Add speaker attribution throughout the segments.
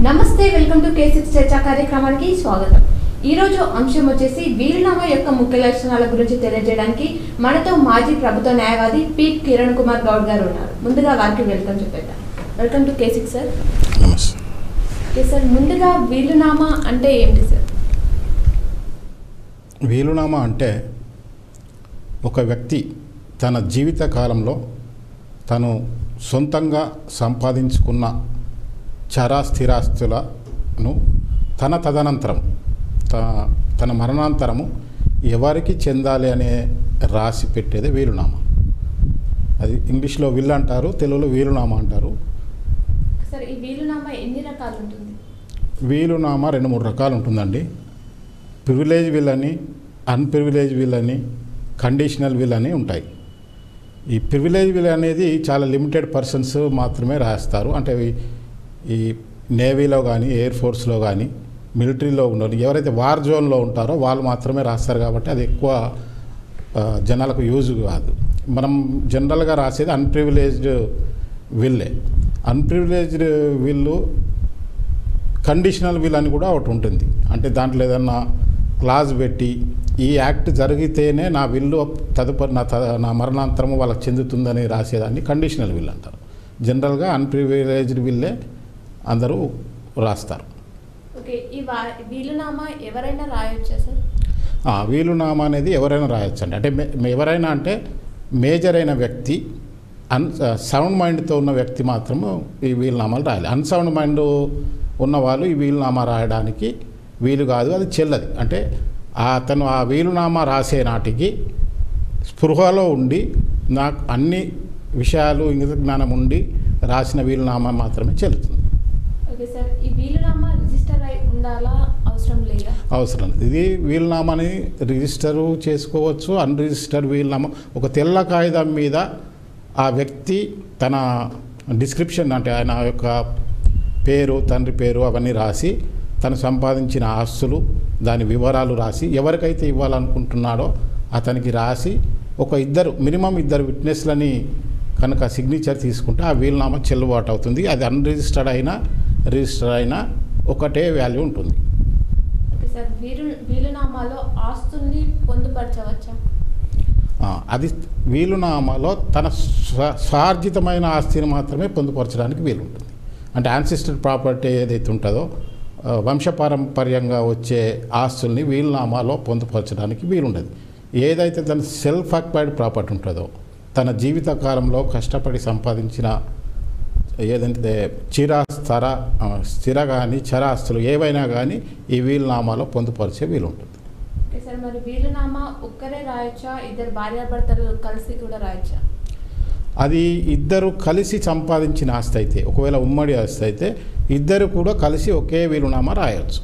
Speaker 1: నమస్తే welcome to K six చర్చా కార్యక్రమానికి స్వాగతం ఈ రోజు అంశం వచ్చేసి వీలునామా యొక్క ముఖ్య లక్షణాల గురించి తెలియజేయడానికి మనతో మాజీ ప్రభుత్వ న్యాయవాది పి కిరణ్ కుమార్ గౌడ్ గారు ఉన్నారు ముందుగా వారికి వెల్కమ్ చెప్పేద్దాం welcome to K six sir
Speaker 2: నమస్తే
Speaker 1: ఓకే సార్ ముందుగా వీలునామా అంటే ఏంటి సార్
Speaker 2: వీలునామా అంటే ఒక వ్యక్తి తన జీవిత కాలంలో తను సొంతంగా సంపాదించుకున్న చరా స్థిరాస్తులను తన తదనంతరం త తన మరణాంతరము ఎవరికి చెందాలి అనే రాసి పెట్టేదే వీలునామా అది ఇంగ్లీష్లో విల్ అంటారు తెలుగులో వీలునామా అంటారు
Speaker 1: సార్ ఈ వీలునామా ఎన్ని రకాలు ఉంటుంది
Speaker 2: వీలునామా రెండు మూడు రకాలు ఉంటుందండి ప్రివిలేజ్ విల్ అని అన్ప్రివిలేజ్ విల్ అని కండిషనల్ విల్ అని ఉంటాయి ఈ ప్రివిలేజ్ విల్ అనేది చాలా లిమిటెడ్ పర్సన్స్ మాత్రమే రాస్తారు అంటే ఈ- ఈ నేవీలో కానీ ఎయిర్ ఫోర్స్లో కానీ మిలిటరీలో ఉండరు ఎవరైతే వార్ జోన్లో ఉంటారో వాళ్ళు మాత్రమే రాస్తారు కాబట్టి అది ఎక్కువ ఆ, జనాలకు యూజ్ కాదు మనం జనరల్గా రాసేది అన్ప్రివిలేజ్డ్ విల్లే అన్ప్రివిలేజ్డ్ విల్లు కండిషనల్ విల్ అని కూడా ఒకటి ఉంటుంది అంటే దాంట్లో ఏదన్నా క్లాజ్ పెట్టి ఈ యాక్ట్ జరిగితేనే నా విల్లు తదుపరి నా త నా మరణాంతరము వాళ్ళకి చెందుతుందని రాసేదాన్ని కండిషనల్ విల్ అంటారు జనరల్గా అన్ప్రివిలేజ్డ్ విల్లే అందరూ రాస్తారు
Speaker 1: ఓకే ఈ వా వీలునామా ఎవరైనా రాయొచ్చా సార్
Speaker 2: ఆ, వీలునామా అనేది ఎవరైనా రాయొచ్చు అండి అంటే మే- ఎవరైనా అంటే మేజర్ అయిన వ్యక్తి అన్ సౌండ్ మైండ్తో ఉన్న వ్యక్తి మాత్రము ఈ వీలునామాలు రాయాలి అన్సౌండ్ మైండ్ ఉన్న వాళ్ళు ఈ వీలునామా రాయడానికి వీలు కాదు అది చెల్లది అంటే అతను ఆ వీలునామా రాసే నాటికి స్పృహలో ఉండి నాకు అన్ని విషయాలు ఇంగిత జ్ఞానం ఉండి రాసిన వీలునామా మాత్రమే చెల్లుతుంది
Speaker 1: ఓకే సార్ ఈ వీలునామా రిజిస్టర్ అయి ఉండాలా అవసరం లేదా
Speaker 2: అవసరం లేదు. ఇది వీలునామాని రిజిస్టరు చేసుకోవచ్చు అన్రిజిస్టర్ వీలునామా ఒక తెల్ల కాగితం మీద ఆ వ్యక్తి తన డిస్క్రిప్షన్ అంటే ఆయన యొక్క పేరు తండ్రి పేరు అవన్నీ రాసి తను సంపాదించిన ఆస్తులు దాని వివరాలు రాసి ఎవరికైతే ఇవ్వాలనుకుంటున్నాడో అతనికి రాసి ఒక ఇద్దరు మినిమం ఇద్దరు విట్నెస్లని కనుక సిగ్నేచర్ తీసుకుంటే ఆ వీలునామా చెల్లుబాటు అవుతుంది అది అన్రిజిస్టర్డ్ అయినా రిజిస్టర్ అయినా ఒకటే వాల్యూ ఉంటుంది
Speaker 1: ఓకే సార్ వీలు వీలునామాలో ఆస్తుల్ని పొందుపరచవచ్చా
Speaker 2: ఆ, అది వీలునామాలో తన స్వ స్వార్జితమైన ఆస్తిని మాత్రమే పొందుపరచడానికి వీలుంటుంది అంటే యాన్సిస్టర్ ప్రాపర్టీ ఏదైతే ఉంటుందో ఆ, వంశపారంపర్యంగా వచ్చే ఆస్తుల్ని వీలునామాలో పొందుపరచడానికి వీలుండదు ఏదైతే తన సెల్ఫ్ అక్వైర్డ్ ప్రాపర్టీ ఉంటుందో తన జీవిత కాలంలో కష్టపడి సంపాదించిన ఏదంటే చిర స్థర ఆ, స్థిర కానీ చరాస్తులు ఏవైనా కానీ ఈ వీలునామాలో పొందుపరిచే వీలుంటుంది
Speaker 1: ఓకే సార్ మరి వీలునామా ఒక్కరే రాయొచ్చా ఇద్దరు భార్యాభర్తలు కలిసి కూడా రాయొచ్చా
Speaker 2: అది ఇద్దరు కలిసి సంపాదించిన ఆస్తి అయితే ఒకవేళ ఉమ్మడి ఆస్తి అయితే ఇద్దరు కూడా కలిసి ఒకే వీలునామా రాయొచ్చు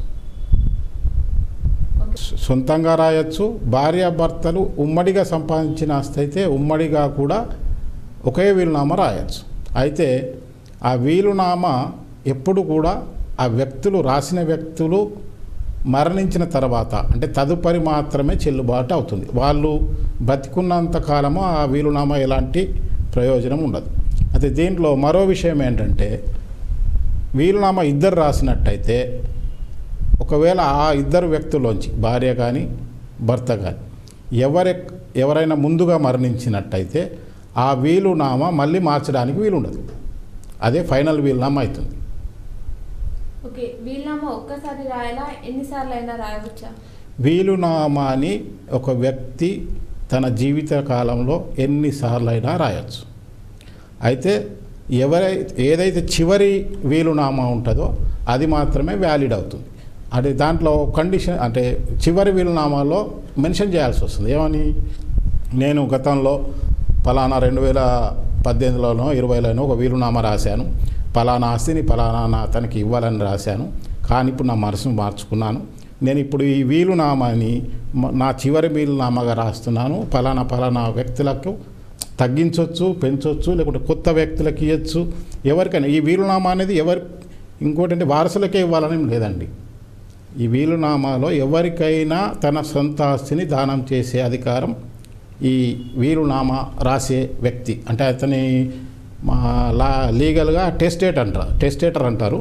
Speaker 1: ఓకే
Speaker 2: సొ- సొంతంగా రాయొచ్చు భార్యాభర్తలు ఉమ్మడిగా సంపాదించిన ఆస్తి అయితే ఉమ్మడిగా కూడా ఒకే వీలునామా రాయొచ్చు అయితే ఆ వీలునామా ఎప్పుడు కూడా ఆ వ్యక్తులు రాసిన వ్యక్తులు మరణించిన తర్వాత అంటే తదుపరి మాత్రమే చెల్లుబాటు అవుతుంది వాళ్ళు బతికున్నంత కాలము ఆ వీలునామా ఎలాంటి ప్రయోజనం ఉండదు అయితే దీంట్లో మరో విషయం ఏంటంటే వీలునామా ఇద్దరు రాసినట్టయితే ఒకవేళ ఆ ఇద్దరు వ్యక్తుల్లోంచి భార్య కానీ భర్త కానీ ఎవరి ఎవరైనా ముందుగా మరణించినట్టయితే ఆ వీలునామా మళ్ళీ మార్చడానికి వీలుండదు అదే ఫైనల్ వీలునామా అవుతుంది
Speaker 1: ఓకే వీలునామా ఒక్కసారి రాయాలా ఎన్నిసార్లు అయినా రాయవచ్చా
Speaker 2: వీలునామాని ఒక వ్యక్తి తన జీవిత కాలంలో ఎన్నిసార్లైనా రాయొచ్చు అయితే ఎవరై ఏదైతే చివరి వీలునామా ఉంటుందో అది మాత్రమే వ్యాలిడ్ అవుతుంది అంటే దాంట్లో కండిషన్ అంటే చివరి వీలునామాలో మెన్షన్ చేయాల్సి వస్తుంది ఏమని నేను గతంలో పలానా రెండు వేల పద్దెనిమిదిలోనో ఇరవైలోనో ఒక వీలునామా రాశాను పలానా ఆస్తిని పలానా నా అతనికి ఇవ్వాలని రాశాను కానీ ఇప్పుడు నా మనసును మార్చుకున్నాను నేను ఇప్పుడు ఈ వీలునామాని మ- నా చివరి వీలునామాగా రాస్తున్నాను పలానా పలానా వ్యక్తులకు తగ్గించవచ్చు పెంచవచ్చు లేకుంటే కొత్త వ్యక్తులకు ఇవ్వచ్చు ఎవరికైనా ఈ వీలునామా అనేది ఎవరి ఇంకోటి అంటే వారసులకే ఇవ్వాలని లేదండి ఈ వీలునామాలో ఎవరికైనా తన సొంత ఆస్తిని దానం చేసే అధికారం ఈ వీలునామా రాసే వ్యక్తి అంటే అతని మా లా లీగల్గా టెస్టేట్ అంటారు టెస్టేటర్ అంటారు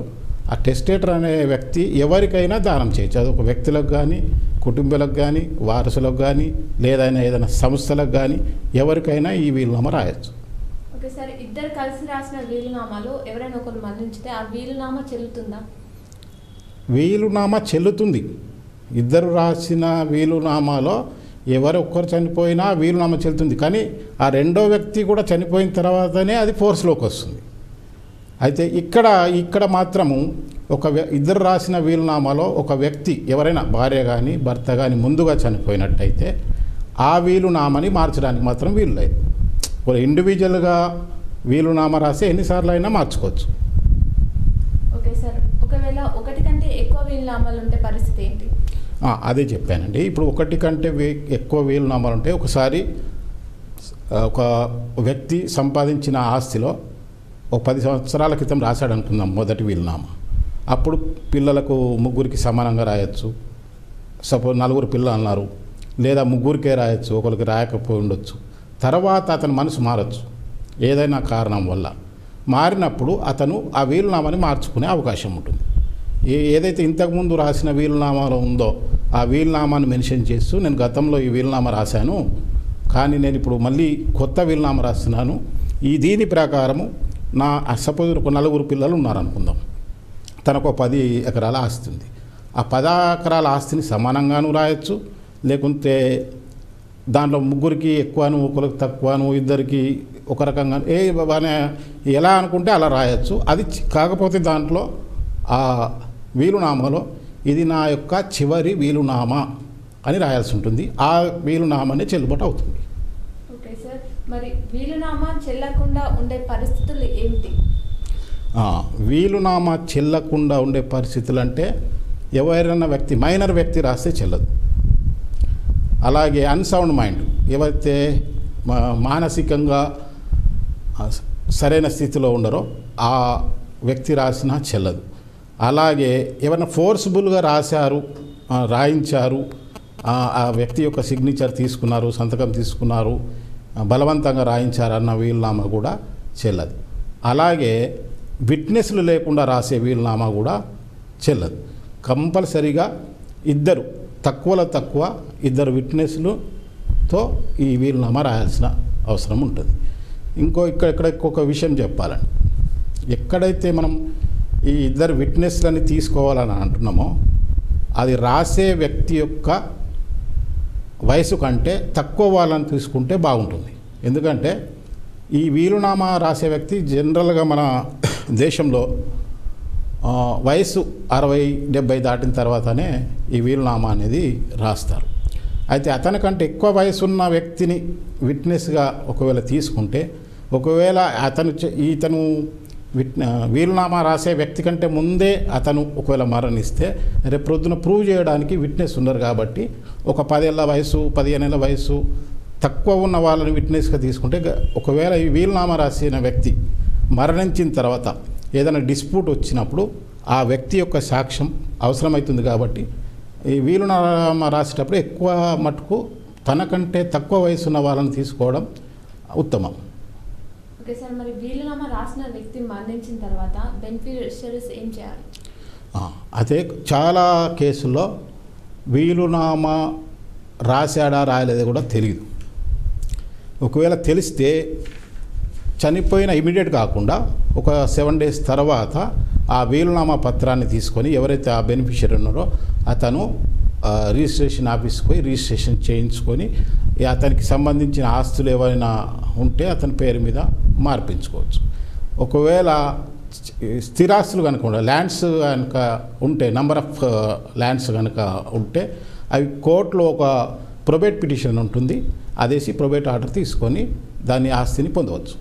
Speaker 2: ఆ టెస్టేటర్ అనే వ్యక్తి ఎవరికైనా దానం చేయొచ్చు అది ఒక వ్యక్తులకు కానీ కుటుంబాలకు కానీ వారసులకు కానీ లేదా ఏదైనా సంస్థలకు కానీ ఎవరికైనా ఈ వీలునామా రాయొచ్చు
Speaker 1: ఓకే సార్ ఇద్దరు కలిసి రాసిన వీలునామాలు ఎవరైనా ఒకరు మరణించితే ఆ వీలునామా చెల్లుతుందా
Speaker 2: వీలునామా చెల్లుతుంది ఇద్దరు రాసిన వీలునామాలో ఎవరు ఒక్కరు చనిపోయినా వీలునామా చెల్లుతుంది కానీ ఆ రెండో వ్యక్తి కూడా చనిపోయిన తర్వాతనే అది ఫోర్స్లోకి వస్తుంది అయితే ఇక్కడ ఇక్కడ మాత్రము ఒక వ్య- ఇద్దరు రాసిన వీలునామాలో ఒక వ్యక్తి ఎవరైనా భార్య కానీ భర్త కానీ ముందుగా చనిపోయినట్టయితే ఆ వీలునామాని మార్చడానికి మాత్రం వీలు లేదు ఒక ఇండివిజువల్గా వీలునామా రాసి ఎన్నిసార్లు అయినా మార్చుకోవచ్చు
Speaker 1: ఓకే సార్ ఒకవేళ ఒకటి కంటే ఎక్కువ వీలునామాలు ఉంటే పరిస్థితి ఏంటి
Speaker 2: ఆ, అదే చెప్పానండి ఇప్పుడు ఒకటి కంటే వే ఎక్కువ వీలునామాలు ఉంటాయి ఒకసారి ఆ, ఒక వ్యక్తి సంపాదించిన ఆస్తిలో ఒక పది సంవత్సరాల క్రితం రాశాడు అనుకుందాం మొదటి వీలునామా అప్పుడు పిల్లలకు ముగ్గురికి సమానంగా రాయొచ్చు సపోజ్ నలుగురు పిల్లలు అన్నారు లేదా ముగ్గురికే రాయొచ్చు ఒకరికి రాయకపోయి ఉండొచ్చు తర్వాత అతని మనసు మారచ్చు ఏదైనా కారణం వల్ల మారినప్పుడు అతను ఆ వీలునామాని మార్చుకునే అవకాశం ఉంటుంది ఏ ఏదైతే ఇంతకుముందు రాసిన వీలునామాలో ఉందో ఆ వీలునామాను మెన్షన్ చేస్తూ నేను గతంలో ఈ వీలునామా రాశాను కానీ నేను ఇప్పుడు మళ్ళీ కొత్త వీలునామా రాస్తున్నాను ఈ దీని ప్రకారము నా సపోజ్ ఒక నలుగురు పిల్లలు ఉన్నారనుకుందాం తనకు ఒక పది ఎకరాల ఆస్తి ఉంది ఆ పది ఎకరాల ఆస్తిని సమానంగాను రాయొచ్చు లేకుంటే దాంట్లో ముగ్గురికి ఎక్కువను ఒకరికి తక్కువను ఇద్దరికి ఒక రకంగా ఏ బాగానే ఎలా అనుకుంటే అలా రాయొచ్చు అది చి- కాకపోతే దాంట్లో ఆ వీలునామాలో ఇది నా యొక్క చివరి వీలునామా అని రాయాల్సి ఉంటుంది ఆ వీలునామానే చెల్లుబాటు అవుతుంది
Speaker 1: ఓకే సార్ మరి వీలునామా చెల్లకుండా ఉండే పరిస్థితులు ఏంటి
Speaker 2: ఆ, వీలునామా చెల్లకుండా ఉండే పరిస్థితులు అంటే ఎవరైనా వ్యక్తి మైనర్ వ్యక్తి రాస్తే చెల్లదు అలాగే అన్సౌండ్ మైండ్ ఎవరైతే మా- మానసికంగా ఆ, స- సరైన స్థితిలో ఉండరో ఆ వ్యక్తి రాసినా చెల్లదు అలాగే ఏమైనా ఫోర్స్ఫుల్గా రాశారు ఆ, రాయించారు ఆ ఆ వ్యక్తి యొక్క సిగ్నేచర్ తీసుకున్నారు సంతకం తీసుకున్నారు ఆ, బలవంతంగా రాయించారు అన్న వీలునామా కూడా చెల్లదు అలాగే విట్నెస్లు లేకుండా రాసే వీలునామా కూడా చెల్లదు కంపల్సరీగా ఇద్దరు తక్కువలో తక్కువ ఇద్దరు విట్నెస్లుతో ఈ వీలునామా రాయాల్సిన అవసరం ఉంటుంది ఇంకో ఇక్కడ ఇక్కడ ఇంకొక విషయం చెప్పాలండి ఎక్కడైతే మనం ఈ ఇద్దరు విట్నెస్లని తీసుకోవాలని అంటున్నామో అది రాసే వ్యక్తి యొక్క వయసు కంటే తక్కువ వాళ్ళని తీసుకుంటే బాగుంటుంది ఎందుకంటే ఈ వీలునామా రాసే వ్యక్తి జనరల్గా మన దేశంలో ఆ, వయసు అరవై డెబ్బై దాటిన తర్వాతనే ఈ వీలునామా అనేది రాస్తారు అయితే అతనికంటే ఎక్కువ వయసు ఉన్న వ్యక్తిని విట్నెస్గా ఒకవేళ తీసుకుంటే ఒకవేళ అతను చే- ఇతను విట్ వీలునామా రాసే వ్యక్తి కంటే ముందే అతను ఒకవేళ మరణిస్తే రేపు ప్రొద్దున ప్రూవ్ చేయడానికి విట్నెస్ ఉన్నారు కాబట్టి ఒక పదేళ్ల వయసు పదిహేనేళ్ల వయసు తక్కువ ఉన్న వాళ్ళని విట్నెస్గా తీసుకుంటే గ- ఒకవేళ ఈ వీలునామా రాసిన వ్యక్తి మరణించిన తర్వాత ఏదైనా డిస్ప్యూట్ వచ్చినప్పుడు ఆ వ్యక్తి యొక్క సాక్ష్యం అవసరమవుతుంది కాబట్టి ఈ వీలునామా రాసేటప్పుడు ఎక్కువ మటుకు తనకంటే తక్కువ వయసు ఉన్న వాళ్ళని తీసుకోవడం ఉత్తమం
Speaker 1: ఓకే సార్ మరి వీలునామా రాసిన వ్యక్తి మరణించిన తర్వాత బెనిఫిషరీస్ ఏం చేయాలి
Speaker 2: ఆ, అదే చాలా కేసుల్లో వీలునామా రాశాడా రాయలేదో కూడా తెలియదు ఒకవేళ తెలిస్తే చనిపోయిన ఇమీడియట్ కాకుండా ఒక సెవెన్ డేస్ తర్వాత ఆ వీలునామా పత్రాన్ని తీసుకొని ఎవరైతే ఆ బెనిఫిషియరీ ఉన్నారో అతను ఆ, రిజిస్ట్రేషన్ ఆఫీస్కి పోయి రిజిస్ట్రేషన్ చేయించుకొని ఈ అతనికి సంబంధించిన ఆస్తులు ఏవైనా ఉంటే అతని పేరు మీద మార్పించుకోవచ్చు ఒకవేళ స్థిరాస్తులు కనుక ఉండే ల్యాండ్స్ కనుక ఉంటే నంబర్ ఆఫ్ ల్యాండ్స్ కనుక ఉంటే అవి కోర్టులో ఒక ప్రొబేట్ పిటిషన్ ఉంటుంది అదేసి ప్రొబేట్ ఆర్డర్ తీసుకొని దాని ఆస్తిని పొందవచ్చు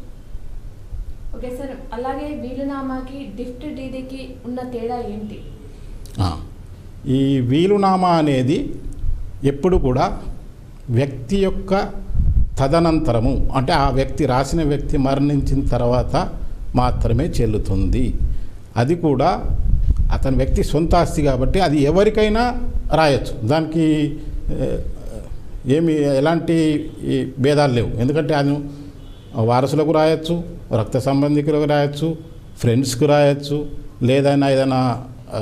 Speaker 1: ఓకే సార్ అలాగే వీలునామాకి డిఫ్ట్ డీడీకి ఉన్న తేడా ఏంటి
Speaker 2: ఆ, ఈ వీలునామా అనేది ఎప్పుడు కూడా వ్యక్తి యొక్క తదనంతరము అంటే ఆ వ్యక్తి రాసిన వ్యక్తి మరణించిన తర్వాత మాత్రమే చెల్లుతుంది అది కూడా అతని వ్యక్తి సొంత ఆస్తి కాబట్టి అది ఎవరికైనా రాయొచ్చు దానికి ఏ, ఏమి ఎలాంటి ఈ భేదాలు లేవు ఎందుకంటే అది వారసులకు రాయొచ్చు రక్త సంబంధికులకు రాయొచ్చు ఫ్రెండ్స్కు రాయొచ్చు లేదైనా ఏదైనా ఆ,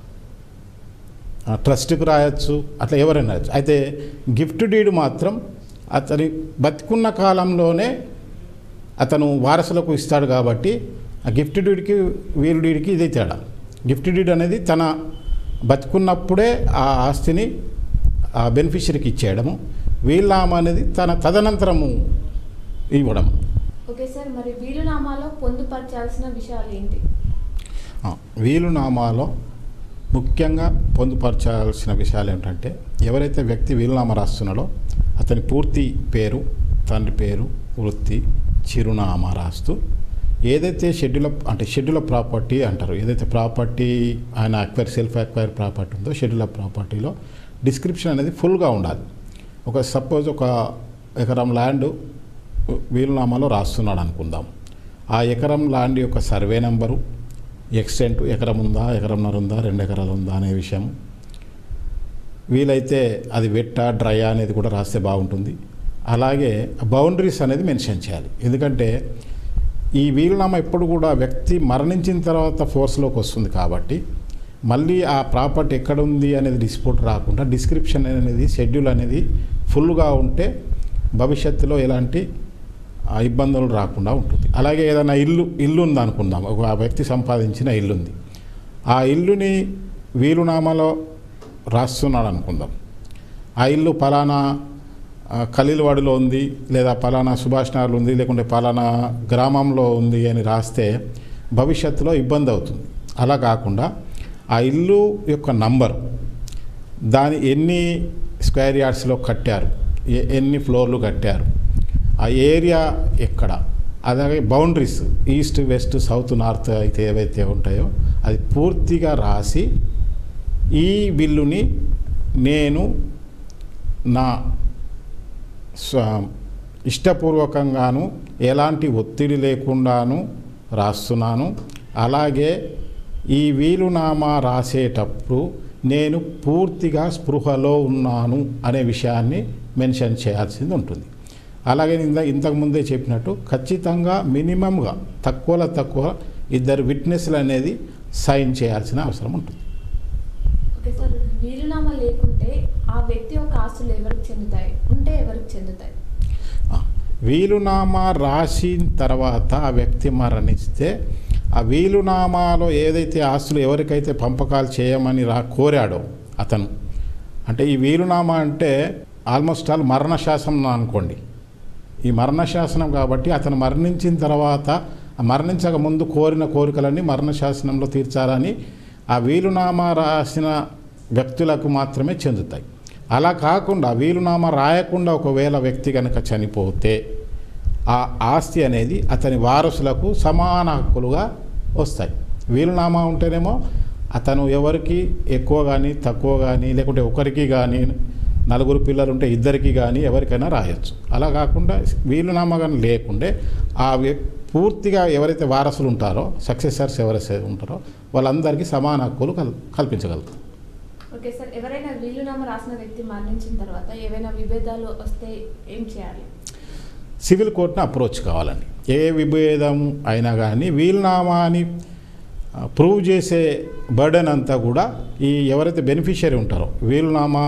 Speaker 2: ఆ, ట్రస్ట్కి రాయొచ్చు అట్లా ఎవరైనా రాయొచ్చు అయితే గిఫ్ట్ డీడ్ మాత్రం అతని బతికున్న కాలంలోనే అతను వారసులకు ఇస్తాడు కాబట్టి ఆ గిఫ్ట్ డీడ్కి వీల్ డీడ్కి ఇదే తేడా గిఫ్ట్ డీడ్ అనేది తన బతికున్నప్పుడే ఆ ఆస్తిని ఆ బెనిఫిషరీకి ఇచ్చేయడము వీళ్ళామ అనేది తన తదనంతరము ఇవ్వడం
Speaker 1: ఓకే సార్ మరి వీలునామాలో పొందుపరచాల్సిన విషయాలు ఏంటి
Speaker 2: ఆ, వీలునామాలో ముఖ్యంగా పొందుపరచాల్సిన విషయాలు ఏమిటంటే ఎవరైతే వ్యక్తి వీలునామా రాస్తున్నాడో అతని పూర్తి పేరు తండ్రి పేరు వృత్తి చిరునామా రాస్తూ ఏదైతే షెడ్యూల్ ఆఫ్ అంటే షెడ్యూల్ ఆఫ్ ప్రాపర్టీ అంటారు ఏదైతే ప్రాపర్టీ ఆయన అక్వైర్ సెల్ఫ్ అక్వైర్ ప్రాపర్టీ ఉందో షెడ్యూల్ ఆఫ్ ప్రాపర్టీలో డిస్క్రిప్షన్ అనేది ఫుల్గా ఉండాలి ఒక సపోజ్ ఒక ఎకరం ల్యాండ్ వీలునామాలో రాస్తున్నాడు అనుకుందాం ఆ ఎకరం ల్యాండ్ యొక్క సర్వే నెంబరు ఎక్స్టెంట్ ఎకరం ఉందా ఎకరంన్నర ఉందా రెండు ఎకరాలు ఉందా అనే విషయం వీలైతే అది వెట్ట డ్రై అనేది కూడా రాస్తే బాగుంటుంది అలాగే బౌండరీస్ అనేది మెన్షన్ చేయాలి ఎందుకంటే ఈ వీలునామా ఎప్పుడు కూడా వ్యక్తి మరణించిన తర్వాత ఫోర్స్లోకి వస్తుంది కాబట్టి మళ్ళీ ఆ ప్రాపర్టీ ఎక్కడ ఉంది అనేది డిస్ప్యూట్ రాకుండా డిస్క్రిప్షన్ అనేది షెడ్యూల్ అనేది ఫుల్గా ఉంటే భవిష్యత్తులో ఎలాంటి ఆ, ఇబ్బందులు రాకుండా ఉంటుంది అలాగే ఏదైనా ఇల్లు ఇల్లు ఉంది అనుకుందాం ఒక ఆ వ్యక్తి సంపాదించిన ఇల్లు ఉంది ఆ ఇల్లుని వీలునామాలో రాస్తున్నాడు అనుకుందాం ఆ ఇల్లు పలానా ఆ, ఖలీల్వాడిలో ఉంది లేదా పలానా సుభాష్ నగర్లో ఉంది లేకుంటే పలానా గ్రామంలో ఉంది అని రాస్తే భవిష్యత్తులో ఇబ్బంది అవుతుంది అలా కాకుండా ఆ ఇల్లు యొక్క నంబర్ దాని ఎన్ని స్క్వేర్ యార్డ్స్లో కట్టారు ఎ- ఎన్ని ఫ్లోర్లు కట్టారు ఆ ఏరియా ఎక్కడ అలాగే boundaries east west south north అయితే ఏవైతే ఉంటాయో అది పూర్తిగా రాసి ఈ బిల్లుని నేను నా స్వ ఇష్టపూర్వకంగాను ఎలాంటి ఒత్తిడి లేకుండాను రాస్తున్నాను అలాగే ఈ వీలునామా రాసేటప్పుడు నేను పూర్తిగా స్పృహలో ఉన్నాను అనే విషయాన్ని మెన్షన్ చేయాల్సింది ఉంటుంది అలాగే ఇంత ఇంతకుముందే చెప్పినట్టు ఖచ్చితంగా మినిమంగా తక్కువలో తక్కువ ఇద్దరు విట్నెస్లు అనేది సైన్ చేయాల్సిన అవసరం ఉంటుంది
Speaker 1: ఓకే సార్ వీలునామా లేకుంటే ఆ వ్యక్తి యొక్క ఆస్తులు ఎవరికి చెందుతాయి ఉంటే ఎవరికి చెందుతాయి
Speaker 2: ఆ, వీలునామా రాసిన తర్వాత ఆ వ్యక్తి మరణిస్తే ఆ వీలునామాలో ఏదైతే ఆస్తులు ఎవరికైతే పంపకాలు చేయమని రా కోరాడో అతను అంటే ఈ వీలునామా అంటే ఆల్మోస్ట్ ఆల్ మరణ శాసనం అనుకోండి ఈ మరణ శాసనం కాబట్టి అతను మరణించిన తర్వాత ఆ మరణించక ముందు కోరిన కోరికలన్నీ మరణ శాసనంలో తీర్చాలని ఆ వీలునామా రాసిన వ్యక్తులకు మాత్రమే చెందుతాయి అలా కాకుండా వీలునామా రాయకుండా ఒకవేళ వ్యక్తి కనుక చనిపోతే ఆ ఆస్తి అనేది అతని వారసులకు సమాన హక్కులుగా వస్తాయి వీలునామా ఉంటేనేమో అతను ఎవరికి ఎక్కువ కానీ తక్కువ కానీ లేకుంటే ఒకరికి కానీ నలుగురు పిల్లలు ఉంటే ఇద్దరికి కానీ ఎవరికైనా రాయొచ్చు అలా కాకుండా వీలునామా కానీ లేకుంటే ఆ వ్య- పూర్తిగా ఎవరైతే వారసులు ఉంటారో సక్సెసర్స్ ఎవరైతే ఉంటారో వాళ్ళందరికీ సమాన హక్కులు కల్ కల్పించగలుగుతారు
Speaker 1: ఓకే సార్ ఎవరైనా వీలునామా రాసిన వ్యక్తి మరణించిన తర్వాత ఏవైనా విభేదాలు వస్తే ఏం చేయాలి
Speaker 2: సివిల్ కోర్టును అప్రోచ్ కావాలండి ఏ విభేదం అయినా కానీ వీలునామాని ఆ, ప్రూవ్ చేసే బర్డెన్ అంతా కూడా ఈ ఎవరైతే బెనిఫిషియరీ ఉంటారో వీలునామా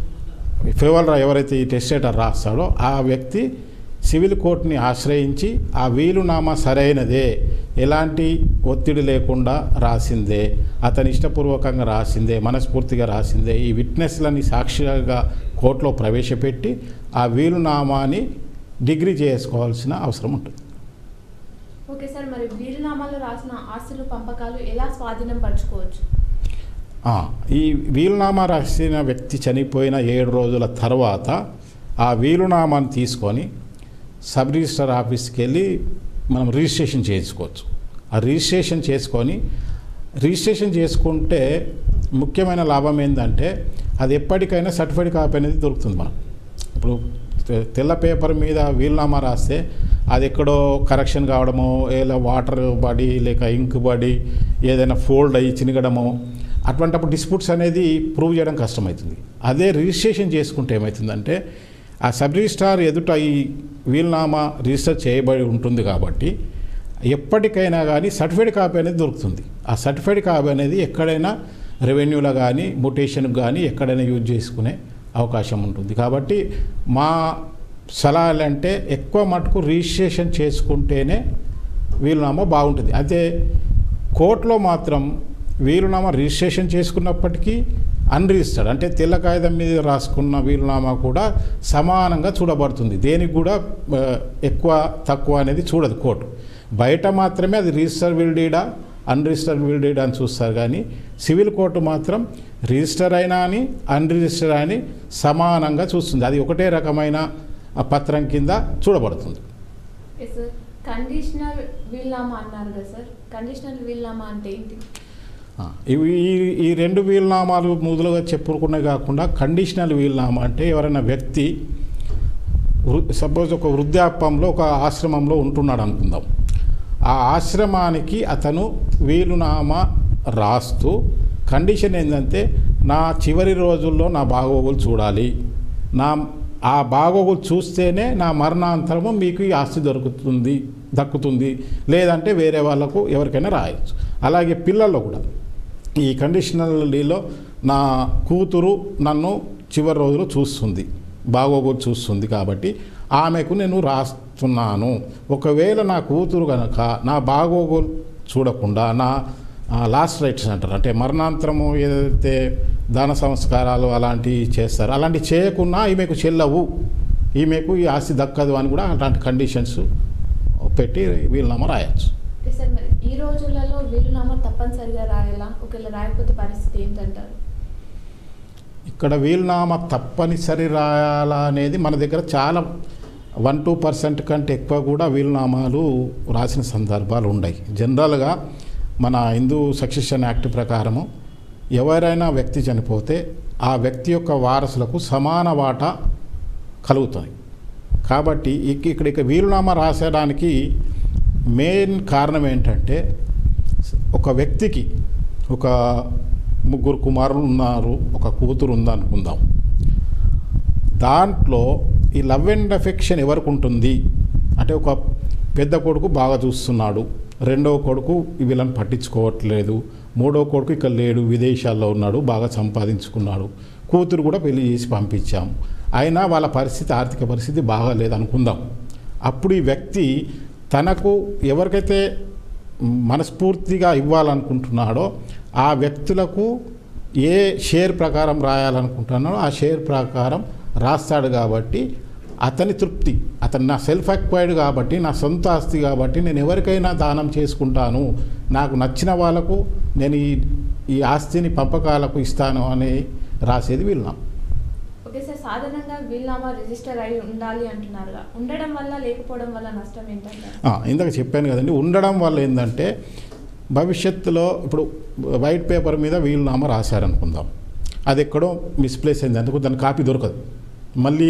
Speaker 2: ఫేవర్ ఎవరైతే ఈ టెస్టేటర్ రాస్తాడో ఆ వ్యక్తి సివిల్ కోర్టుని ఆశ్రయించి ఆ వీలునామా సరైనదే ఎలాంటి ఒత్తిడి లేకుండా రాసిందే అతని ఇష్టపూర్వకంగా రాసిందే మనస్ఫూర్తిగా రాసిందే ఈ విట్నెస్లని సాక్షిగా కోర్టులో ప్రవేశపెట్టి ఆ వీలునామాని డిగ్రీ చేసుకోవాల్సిన అవసరం ఉంటుంది
Speaker 1: ఓకే సార్ మరి వీలునామాలో రాసిన ఆస్తులు పంపకాలు ఎలా స్వాధీనం పరచుకోవచ్చు
Speaker 2: ఆ, ఈ వీలునామా రాసిన వ్యక్తి చనిపోయిన ఏడు రోజుల తర్వాత ఆ వీలునామాని తీసుకొని సబ్ రిజిస్టర్ ఆఫీస్కి వెళ్ళి మనం రిజిస్ట్రేషన్ చేసుకోవచ్చు ఆ రిజిస్ట్రేషన్ చేసుకొని రిజిస్ట్రేషన్ చేసుకుంటే ముఖ్యమైన లాభం ఏంటంటే అది ఎప్పటికైనా సర్టిఫైడ్ కాపీ అనేది దొరుకుతుంది మనకు ఇప్పుడు తె- తెల్ల పేపర్ మీద వీలునామా రాస్తే అది ఎక్కడో కరెక్షన్ కావడమో ఏదో వాటర్ పడి లేక ఇంక్ పడి ఏదైనా ఫోల్డ్ అయ్యి చినగడమో అటువంటప్పుడు డిస్ప్యూట్స్ అనేది ప్రూవ్ చేయడం కష్టమవుతుంది అదే రిజిస్ట్రేషన్ చేసుకుంటే ఏమవుతుందంటే ఆ సబ్ రిజిస్ట్రార్ ఎదుట ఈ వీలునామా రిజిస్టర్ చేయబడి ఉంటుంది కాబట్టి ఎప్పటికైనా కానీ సర్టిఫైడ్ కాపీ అనేది దొరుకుతుంది ఆ సర్టిఫైడ్ కాపీ అనేది ఎక్కడైనా రెవెన్యూలో కానీ మొటేషన్కి కానీ ఎక్కడైనా యూజ్ చేసుకునే అవకాశం ఉంటుంది కాబట్టి మా సలహాలు అంటే ఎక్కువ మటుకు రిజిస్ట్రేషన్ చేసుకుంటేనే వీలునామా బాగుంటుంది అయితే కోర్టులో మాత్రం వీలునామా రిజిస్ట్రేషన్ చేసుకున్నప్పటికీ అన్రిజిస్టర్డ్ అంటే తెల్ల కాగితం మీద రాసుకున్న వీలునామా కూడా సమానంగా చూడబడుతుంది దేనికి కూడా ఆ, ఎక్కువ తక్కువ అనేది చూడదు కోర్టు బయట మాత్రమే అది రిజిస్టర్ విల్డీడా అన్రిజిస్టర్ విల్డీడా అని చూస్తారు కానీ సివిల్ కోర్టు మాత్రం రిజిస్టర్ అయినా అని అన్రిజిస్టర్ అని సమానంగా చూస్తుంది అది ఒకటే రకమైన ఆ, పత్రం కింద చూడబడుతుంది
Speaker 1: ఓకే సార్ కండిషనల్ వీల్నామా అన్నారు కదా సార్ కండిషనల్ వీల్నామా అంటే ఏంటి
Speaker 2: ఆ, ఇవి ఈ ఈ రెండు వీలునామాలు మొదలుగా చెప్పుకునే కాకుండా కండిషనల్ వీలునామా అంటే ఎవరైనా వ్యక్తి సపోజ్ ఒక వృద్ధాప్యంలో ఒక ఆశ్రమంలో ఉంటున్నాడు అనుకుందాం ఆ ఆశ్రమానికి అతను వీలునామా రాస్తూ కండిషన్ ఏంటంటే నా చివరి రోజుల్లో నా బాగోగులు చూడాలి నా ఆ బాగోగులు చూస్తేనే నా మరణాంతరము మీకు ఈ ఆస్తి దొరుకుతుంది దక్కుతుంది లేదంటే వేరే వాళ్ళకు ఎవరికైనా రాయొచ్చు అలాగే పిల్లల్లో కూడా ఈ కండిషనల్ డీలో నా కూతురు నన్ను చివరి రోజులు చూస్తుంది బాగోగులు చూస్తుంది కాబట్టి ఆమెకు నేను రాస్తున్నాను ఒకవేళ నా కూతురు కనుక నా బాగోగులు చూడకుండా నా లాస్ట్ రైట్స్ అంటారు అంటే మరణాంతరము ఏదైతే దాన సంస్కారాలు అలాంటివి చేస్తారో అలాంటివి చేయకుండా ఈమెకు చెల్లవు ఈమెకు ఈ ఆస్తి దక్కదు అని కూడా అలాంటి కండిషన్స్ పెట్టి వీలునామా రాయొచ్చు
Speaker 1: ఓకే సార్ మరి ఈ రోజులలో వీలునామా తప్పనిసరిగా రాయాలా ఒకవేళ రాయకపోతే పరిస్థితి ఏంటంటారు
Speaker 2: ఇక్కడ వీలునామా తప్పనిసరి రాయాలా అనేది మన దగ్గర చాలా వన్ టూ పర్సెంట్ కంటే ఎక్కువ కూడా వీలునామాలు రాసిన సందర్భాలు ఉన్నాయి జనరల్గా మన హిందూ సక్సెషన్ యాక్ట్ ప్రకారము ఎవరైనా వ్యక్తి చనిపోతే ఆ వ్యక్తి యొక్క వారసులకు సమాన వాటా కలుగుతుంది కాబట్టి ఇక్- ఇక్కడ ఇక వీలునామా రాసేయడానికి మెయిన్ కారణం ఏంటంటే ఒక వ్యక్తికి ఒక ముగ్గురు కుమారులు ఉన్నారు ఒక కూతురు ఉందనుకుందాం దాంట్లో ఈ లవ్ అండ్ అఫెక్షన్ ఎవరికి ఉంటుంది అంటే ఒక పెద్ద కొడుకు బాగా చూస్తున్నాడు రెండవ కొడుకు వీళ్ళని పట్టించుకోవట్లేదు మూడవ కొడుకు ఇక్కడ లేడు విదేశాల్లో ఉన్నాడు బాగా సంపాదించుకున్నాడు కూతురు కూడా పెళ్లి చేసి పంపించాము అయినా వాళ్ళ పరిస్థితి ఆర్థిక పరిస్థితి బాగాలేదు అనుకుందాం అప్పుడు ఈ వ్యక్తి తనకు ఎవరికైతే మనస్ఫూర్తిగా ఇవ్వాలనుకుంటున్నాడో ఆ వ్యక్తులకు ఏ షేర్ ప్రకారం రాయాలనుకుంటున్నాడో ఆ షేర్ ప్రకారం రాస్తాడు కాబట్టి అతని తృప్తి అతను నా సెల్ఫ్ అక్వైర్డ్ కాబట్టి నా సొంత ఆస్తి కాబట్టి నేను ఎవరికైనా దానం చేసుకుంటాను నాకు నచ్చిన వాళ్ళకు నేను ఈ ఈ ఆస్తిని పంపకాలకు ఇస్తాను అని రాసేది వీళ్ళం
Speaker 1: ఓకే సార్ సాధారణంగా వీల్నామా రిజిస్టర్ అయి ఉండాలి అంటున్నారుగా ఉండడం వల్ల లేకపోవడం వల్ల నష్టం ఏంటంటారు
Speaker 2: ఆ, ఇందాక చెప్పాను కదండి ఉండడం వల్ల ఏంటంటే భవిష్యత్తులో ఇప్పుడు వైట్ పేపర్ మీద వీలునామా రాశారనుకుందాం అది ఎక్కడో మిస్ప్లేస్ అయింది అందుకు దాని కాపీ దొరకదు మళ్ళీ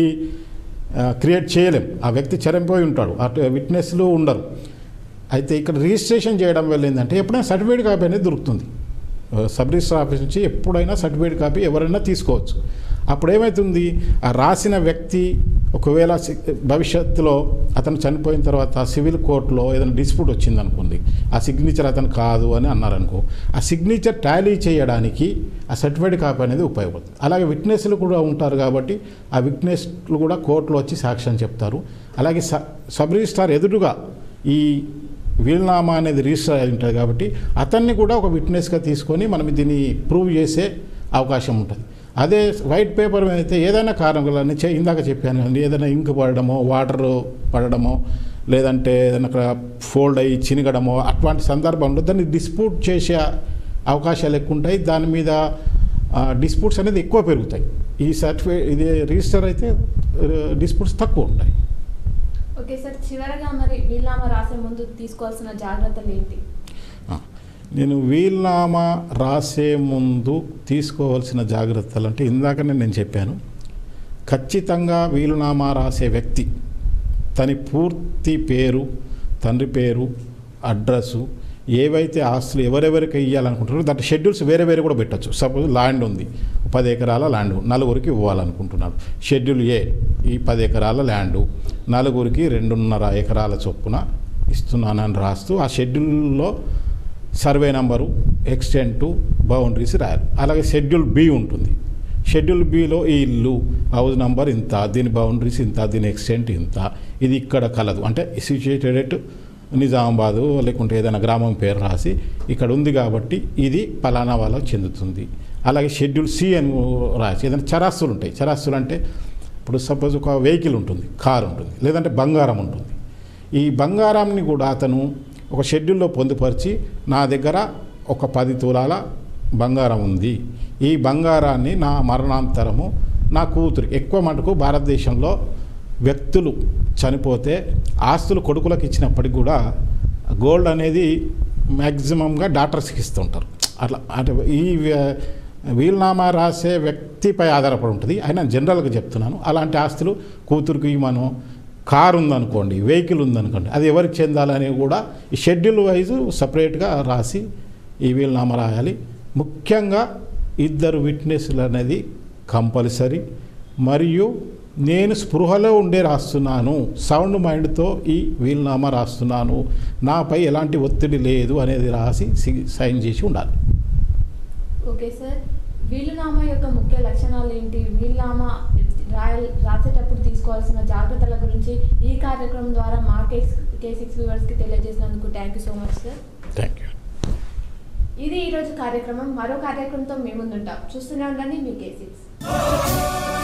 Speaker 2: క్రియేట్ చేయలేం ఆ వ్యక్తి చనిపోయి ఉంటాడు అటు విట్నెస్లు ఉండరు అయితే ఇక్కడ రిజిస్ట్రేషన్ చేయడం వల్ల ఏంటంటే ఎప్పుడైనా సర్టిఫికేట్ కాపీ అనేది దొరుకుతుంది ఆ, సబ్ రిజిస్టర్ ఆఫీస్ నుంచి ఎప్పుడైనా సర్టిఫికేట్ కాపీ ఎవరైనా తీసుకోవచ్చు అప్పుడు ఏమవుతుంది ఆ రాసిన వ్యక్తి ఒకవేళ సి- భవిష్యత్తులో అతను చనిపోయిన తర్వాత సివిల్ కోర్టులో ఏదైనా డిస్ప్యూట్ వచ్చింది అనుకోండి ఆ సిగ్నేచర్ అతను కాదు అని అన్నారనుకో ఆ సిగ్నేచర్ టాలీ చేయడానికి ఆ సర్టిఫైడ్ కాపీ అనేది ఉపయోగపడుతుంది అలాగే విట్నెస్లు కూడా ఉంటారు కాబట్టి ఆ విట్నెస్లు కూడా కోర్టులో వచ్చి సాక్ష్యం చెప్తారు అలాగే స సబ్ రిజిస్ట్రార్ ఎదురుగా ఈ వీలునామా అనేది రిజిస్టర్ అయి ఉంటుంది కాబట్టి అతన్ని కూడా ఒక విట్నెస్గా తీసుకొని మనం దీన్ని ప్రూవ్ చేసే అవకాశం ఉంటుంది అదే వైట్ పేపర్ మీద అయితే ఏదైనా కారణం వల్ల నేను చే- ఇందాక చెప్పాను కదండి ఏదైనా ఇంక్ పడడమో వాటర్ పడడమో లేదంటే ఏదైనా అక్కడ ఫోల్డ్ అయ్యి చినగడమో అటువంటి సందర్భంలో దాన్ని డిస్ప్యూట్ చేసే అవకాశాలు ఎక్కువ ఉంటాయి దాని మీద డిస్ప్యూట్స్ అనేది ఎక్కువ పెరుగుతాయి ఈ సర్టిఫికేట్ ఇది రిజిస్టర్ అయితే డిస్ప్యూట్స్ తక్కువ ఉంటాయి
Speaker 1: ఓకే సార్ చివరగా మరి వీల్నామా రాసే ముందు తీసుకోవాల్సిన జాగ్రత్తలు ఏంటి
Speaker 2: ఆ, నేను వీల్నామా రాసే ముందు తీసుకోవాల్సిన జాగ్రత్తలు అంటే ఇందాకనే నేను చెప్పాను ఖచ్చితంగా వీలునామా రాసే వ్యక్తి తన పూర్తి పేరు తండ్రి పేరు అడ్రస్సు ఏవైతే ఆస్తులు ఎవరెవరికి ఇవ్వాలనుకుంటారో దాంట్లో షెడ్యూల్స్ వేరే వేరే కూడా పెట్టచ్చు సపోజ్ ల్యాండ్ ఉంది పది ఎకరాల ల్యాండ్ నలుగురికి ఇవ్వాలనుకుంటున్నాడు షెడ్యూల్ ఏ ఈ పది ఎకరాల ల్యాండు నలుగురికి రెండున్నర ఎకరాల చొప్పున ఇస్తున్నానని రాస్తూ ఆ షెడ్యూల్లో సర్వే నంబరు ఎక్స్టెంట్ బౌండరీస్ రాయాలి అలాగే షెడ్యూల్ బి ఉంటుంది షెడ్యూల్ బిలో ఈ ఇల్లు హౌస్ నంబర్ ఇంత దీని బౌండరీస్ ఇంత దీని ఎక్స్టెంట్ ఇంత ఇది ఇక్కడ కలదు అంటే సిచ్యుయేటెడ్ ఎట్ నిజామాబాదు లేకుంటే ఏదైనా గ్రామం పేరు రాసి ఇక్కడ ఉంది కాబట్టి ఇది పలానా వాళ్ళకి చెందుతుంది అలాగే షెడ్యూల్ సి అని రాసి ఏదైనా చరాస్తులు ఉంటాయి చరాస్తులు అంటే ఇప్పుడు సపోజ్ ఒక వెహికల్ ఉంటుంది కార్ ఉంటుంది లేదంటే బంగారం ఉంటుంది ఈ బంగారాన్ని కూడా అతను ఒక షెడ్యూల్లో పొందుపరిచి నా దగ్గర ఒక పది తులాల బంగారం ఉంది ఈ బంగారాన్ని నా మరణాంతరము నా కూతురు ఎక్కువ మటుకు భారతదేశంలో వ్యక్తులు చనిపోతే ఆస్తులు కొడుకులకు ఇచ్చినప్పటికి కూడా గోల్డ్ అనేది మ్యాక్సిమంగా డాక్టర్స్కి ఇస్తుంటారు అట్లా అంటే ఈ వ్య- వీలునామా రాసే వ్యక్తిపై ఆధారపడి ఉంటుంది అయినా జనరల్గా చెప్తున్నాను అలాంటి ఆస్తులు కూతురికి మనం కారు ఉందనుకోండి వెహికల్ ఉందనుకోండి అది ఎవరికి చెందాలని కూడా ఈ షెడ్యూల్ వైజు సపరేట్గా రాసి ఈ వీలునామా రాయాలి ముఖ్యంగా ఇద్దరు విట్నెస్లు అనేది కంపల్సరీ మరియు నేను స్పృహలో ఉండే రాస్తున్నాను సౌండ్ మైండ్తో ఈ వీలునామా రాస్తున్నాను నాపై ఎలాంటి ఒత్తిడి లేదు అనేది రాసి సి- సైన్ చేసి ఉండాలి
Speaker 1: ఓకే సార్ వీలునామా యొక్క ముఖ్య లక్షణాలు ఏంటి వీలునామా రాయ రాసేటప్పుడు తీసుకోవాల్సిన జాగ్రత్తల గురించి ఈ కార్యక్రమం ద్వారా మా కేస్ కే సిక్స్ వ్యూవర్స్కి తెలియజేసినందుకు thank you so much sir
Speaker 2: thank you
Speaker 1: ఇది ఈరోజు కార్యక్రమం మరో కార్యక్రమంతో మేము ముందుంటాం చూస్తూనే ఉండండి మీ కే సిక్స్